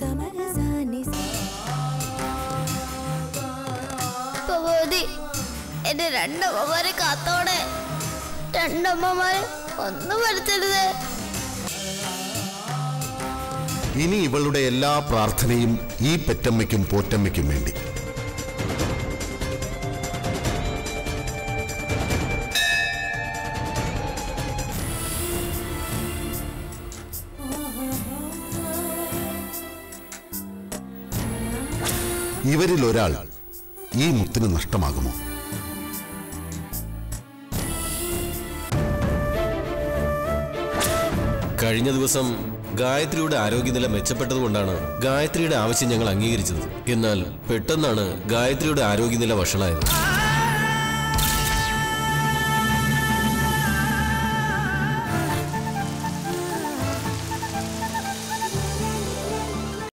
ഭഗവതി എന്റെ രണ്ടമ്മമാരെ കാത്തോടെ രണ്ടമ്മമാരെ ഒന്നും വരുത്തരുത് ഇനി ഇവളുടെ എല്ലാ പ്രാർത്ഥനയും ഈ പെറ്റമ്മയ്ക്കും പോറ്റമ്മയ്ക്കും വേണ്ടി ഇവരിൽ ഒരാൾ ഈ മുത്തിന് നഷ്ടമാകുമോ കഴിഞ്ഞ ദിവസം ഗായത്രിയുടെ ആരോഗ്യനില മെച്ചപ്പെട്ടതുകൊണ്ടാണ് ഗായത്രിയുടെ ആവശ്യം ഞങ്ങൾ അംഗീകരിച്ചത് എന്നാൽ പെട്ടെന്നാണ് ഗായത്രിയുടെ ആരോഗ്യനില വഷളായത്